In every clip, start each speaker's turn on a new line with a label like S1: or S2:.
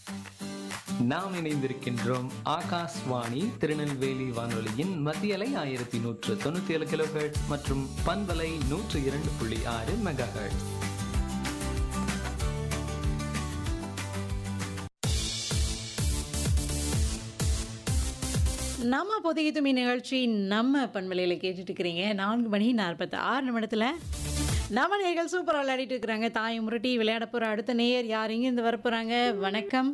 S1: நாம் இணைந்திருக்கின்றோம் ஆகாஷ்வாணி திருநெல்வேலி வானொலியின் மத்தியலை ஆயிரத்தி நூற்று தொண்ணூத்தி ஏழு கிலோஹெர்ட் மற்றும் பண்பலை நூற்று இரண்டு புள்ளி ஆறு மெகா
S2: நம்ம பொதிகை துமி நிகழ்ச்சி நம்ம பண்பலையில் கேட்டுட்டு இருக்கிறீங்க நான்கு மணி நாற்பத்தி ஆறு நிமிடத்தில் நம்ம நேர்கள் சூப்பராக விளையாடிட்டு இருக்கிறாங்க தாயை முரட்டி விளையாட போகிற அடுத்த நேயர் யார் இங்கேருந்து வர போகிறாங்க வணக்கம்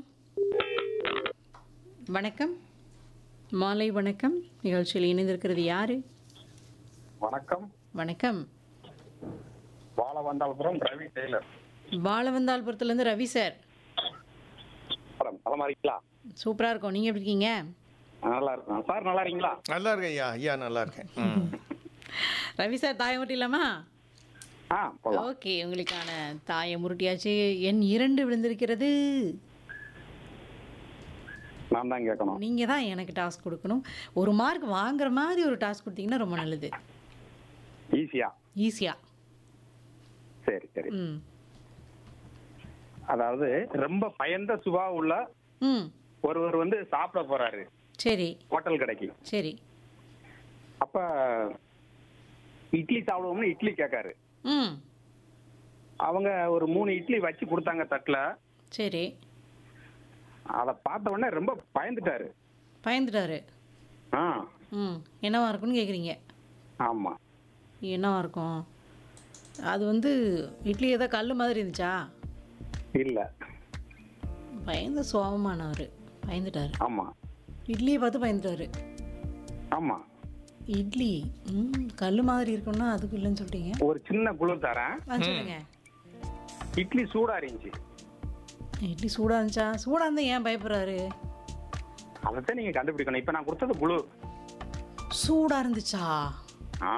S2: வணக்கம் மாலை வணக்கம் நிகழ்ச்சியில் இணைந்திருக்கிறது யாரு
S3: வணக்கம்
S2: வணக்கம்
S3: வாழவந்தாள்புரம் ரவி டெய்லர்
S2: பாலவந்தாள்புரத்துலேருந்து ரவி சார்
S3: மேடம் நலமா இருக்கீங்களா
S2: சூப்பராக இருக்கும் நீங்கள் எப்படி இருக்கீங்க
S3: நல்லா இருக்கேன் சார் நல்லா இருக்கீங்களா
S4: நல்லா இருக்கேன் ஐயா ஐயா நல்லா இருக்கேன் ம்.
S2: ரவி சார் தாயை முரட்டி இல்லாமா
S3: ஆ போலாம்
S2: ஓகே உங்களுக்கான தாயை முருட்டியாச்சு எண் இரண்டு விழுந்திருக்கிறது
S3: நான் தான் கேட்கணும்
S2: நீங்கள் தான் எனக்கு டாஸ்க் கொடுக்கணும் ஒரு மார்க் வாங்குற மாதிரி ஒரு டாஸ்க் கொடுத்தீங்கன்னா ரொம்ப நல்லது
S3: ஈஸியா
S2: ஈஸியாக
S3: சரி சரி
S2: ம்
S3: அதாவது ரொம்ப பயந்த சுபா உள்ள
S2: ம்
S3: ஒருவர் வந்து சாப்பிட போறாரு
S2: சரி
S3: ஹோட்டல் கடைக்கு
S2: சரி
S3: அப்ப இட்லி சாப்பிடுவோம்னு இட்லி கேட்காரு
S2: ம்
S3: அவங்க ஒரு மூணு இட்லி வச்சு கொடுத்தாங்க தட்டுல
S2: சரி
S3: அதை பார்த்த உடனே ரொம்ப பயந்துட்டாரு
S2: பயந்துட்டாரு
S3: ஆ
S2: ம் என்னவா இருக்கும்னு கேட்குறீங்க
S3: ஆமா
S2: என்னவா இருக்கும் அது வந்து இட்லி ஏதோ கல் மாதிரி இருந்துச்சா
S3: இல்ல
S2: பயந்த சோகமானவர் பயந்துட்டாரு
S3: ஆமா
S2: இட்லியை பார்த்து பயந்துட்டாரு
S3: ஆமா
S2: இட்லி ம் கல் மாதிரி இருக்கும்னா அதுக்கு இல்லைன்னு சொல்லிட்டீங்க
S3: ஒரு சின்ன குழு தரேன்
S2: ஆ சொல்லுங்க
S3: இட்லி சூடா இருந்துச்சு
S2: இட்லி சூடாக இருந்துச்சா சூடாக இருந்தால் ஏன் பயப்படுறாரு
S3: அதைத்தான் நீங்க கண்டுபிடிக்கணும் இப்ப நான் கொடுத்தது குழு
S2: சூடாக இருந்துச்சா
S3: ஆ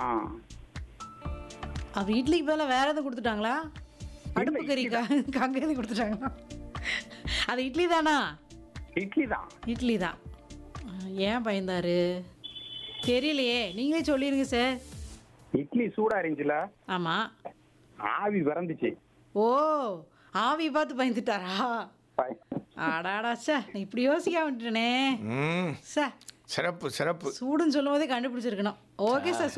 S2: அப்போ இட்லிக்கு பதிலாக வேற எதுவும் கொடுத்துட்டாங்களா அடுப்பு கறி கங்க எதுவும் கொடுத்துட்டாங்களா அது இட்லி தானா
S3: இட்லி தான்
S2: இட்லி தான் ஏன் பயந்தாரு தெரியலையே நீங்களே சொல்லிடுங்க சார்
S3: இட்லி சூடா இருந்துச்சுல
S2: ஆமாம்
S3: ஆவி விறந்துச்சு
S2: ஓ ஆவி பார்த்து பயந்துட்டாரா
S3: பய-
S2: அடாடா சார் இப்படி யோசிக்க விட்டுட்டேனே
S4: ம்
S2: சார்
S4: சிறப்பு சிறப்பு
S2: சூடுன்னு சொல்லும் போதே கண்டுபிடிச்சிருக்கணும் ஓகே சார்